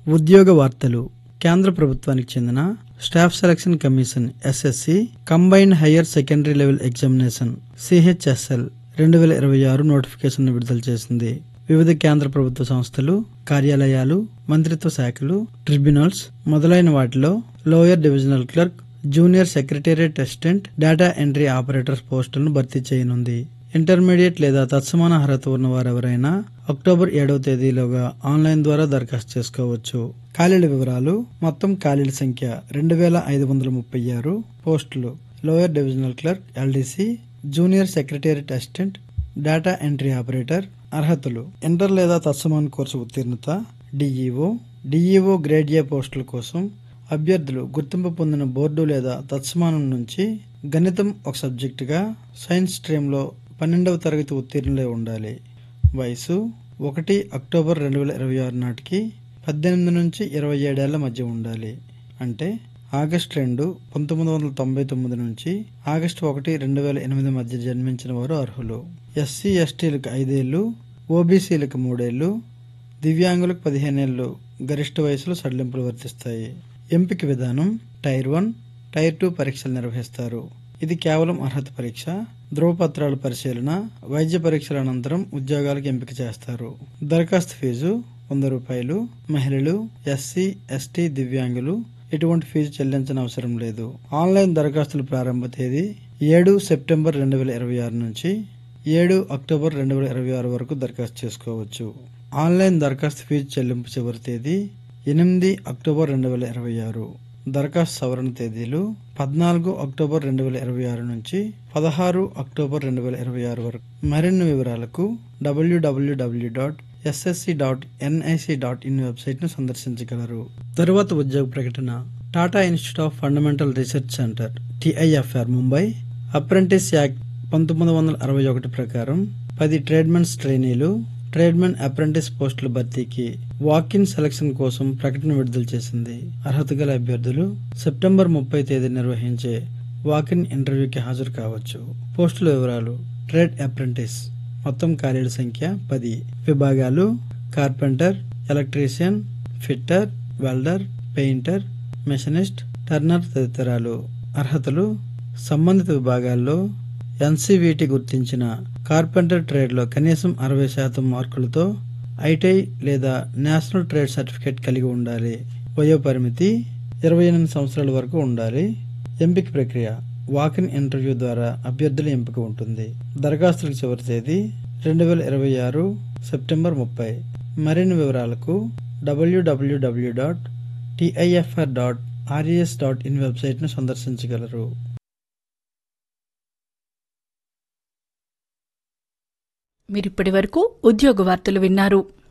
ఉద్యోగ వార్తలు కేంద్ర ప్రభుత్వానికి చెందిన staff selection commission SSC combined higher secondary level examination CHSL రెండు వేల ఇరవై ఆరు నోటిఫికేషన్ విడుదల చేసింది వివిధ కేంద్ర ప్రభుత్వ సంస్థలు కార్యాలయాలు మంత్రిత్వ శాఖలు ట్రిబ్యునల్స్ మొదలైన వాటిలో lower divisional clerk junior secretariat assistant data entry operators పోస్టులను భర్తీ చేయనుంది ఇంటర్మీడియట్ లేదా తత్సమాన అర్హత ఉన్న వారెవరైనా అక్టోబర్ ఏడవ తేదీలోగా ఆన్లైన్ ద్వారా దరఖాస్తు చేసుకోవచ్చు ఖాళీల వివరాలు మొత్తం ఖాళీల సంఖ్య రెండు వేల ఐదు వందల ముప్పై ఆరు పోస్టులు lower divisional clerk LDC junior secretariat assistant data entry operator అర్హతలు ఇంటర్ లేదా తత్సమాన కోర్సు ఉత్తీర్ణత డిఈఓ డిఈఓ గ్రేడ్ ఏ పోస్టుల కోసం అభ్యర్థులు గుర్తింపు పొందిన బోర్డు లేదా తత్సమానం నుంచి గణితం ఒక సబ్జెక్టుగా సైన్స్ స్ట్రీమ్లో పన్నెండవ తరగతి ఉత్తీర్ణులై ఉండాలి వయసు ఒకటి అక్టోబర్ రెండు వేల ఇరవై ఆరు నాటికి పద్దెనిమిది నుంచి ఇరవై ఏడేళ్ల మధ్య ఉండాలి అంటే ఆగస్టు రెండు పంతొమ్మిది వందల తొంభై తొమ్మిది నుంచి ఆగస్టు ఒకటి రెండు వేల ఎనిమిది మధ్య జన్మించిన వారు అర్హులు ఎస్సీ ఎస్టీలకు ఐదేళ్లు ఓబీసీలకు మూడేళ్లు దివ్యాంగులకు పదిహేనేళ్లు గరిష్ట వయసులో సడలింపులు వర్తిస్తాయి ఎంపిక విధానం టైర్ వన్ టైర్ టూ పరీక్షలు నిర్వహిస్తారు ఇది కేవలం అర్హత పరీక్ష ధ్రువపత్రాల పరిశీలన వైద్య పరీక్షల అనంతరం ఉద్యోగాలకు ఎంపిక చేస్తారు దరఖాస్తు ఫీజు వంద రూపాయలు మహిళలు ఎస్సీ ఎస్టీ దివ్యాంగులు ఎటువంటి ఫీజు చెల్లించిన అవసరం లేదు ఆన్లైన్ దరఖాస్తుల ప్రారంభ తేదీ ఏడు సెప్టెంబర్ రెండు వేల ఇరవై ఆరు నుంచి ఏడు అక్టోబర్ రెండు వేల ఇరవై ఆరు వరకు దరఖాస్తు చేసుకోవచ్చు ఆన్లైన్ దరఖాస్తు ఫీజు చెల్లింపు చివరి తేదీ ఎనిమిది అక్టోబర్ రెండు వేల ఇరవై ఆరు దరఖాస్తు సవరణ తేదీలు పద్నాలుగు అక్టోబర్ రెండు వేల ఇరవై ఆరు నుంచి పదహారు అక్టోబర్ రెండు వేల ఇరవై ఆరు వరకు మరిన్ని వివరాలకు W W W dot SSC dot NIC dot in వెబ్సైట్ను సందర్శించగలరు తరువాత ఉద్యోగ ప్రకటన Tata institute of fundamental research centre TIFR Mumbai apprentice act పంతొమ్మిది వందల అరవై ఒకటి ప్రకారం పది ట్రేడ్మెన్స్ ట్రైనీలు ట్రేడ్మెన్ అప్రెంటిస్ పోస్టుల భర్తీకి వాక్ ఇన్ సెలక్షన్ కోసం ప్రకటన విడుదల చేసింది అర్హత గల అభ్యర్థులు సెప్టెంబర్ ముప్పై తేదీ నిర్వహించే వాక్ ఇన్ ఇంటర్వ్యూకి హాజరు కావచ్చు పోస్టుల వివరాలు ట్రేడ్ అప్రెంటిస్ మొత్తం ఖాళీల సంఖ్య పది విభాగాలు carpenter electrician fitter welder painter machinist turner తదితరాలు అర్హతలు సంబంధిత విభాగాల్లో ఎన్సీవీటీ గుర్తించిన కార్పెంటర్ ట్రేడ్లో కనీసం అరవై శాతం మార్కులతో ఐటీఐ లేదా నేషనల్ ట్రేడ్ సర్టిఫికేట్ కలిగి ఉండాలి వయో పరిమితి ఇరవై ఎనిమిది సంవత్సరాల వరకు ఉండాలి ఎంపిక ప్రక్రియ వాకిన్ ఇంటర్వ్యూ ద్వారా అభ్యర్థుల ఎంపిక ఉంటుంది దరఖాస్తులకు చివరి తేదీ రెండు వేల ఇరవై ఆరు సెప్టెంబర్ ముప్పై మరిన్ని వివరాలకు W W W dot TIFR dot RES dot in వెబ్సైట్ను సందర్శించగలరు మీరిప్పటి వరకు ఉద్యోగ వార్తలు విన్నారు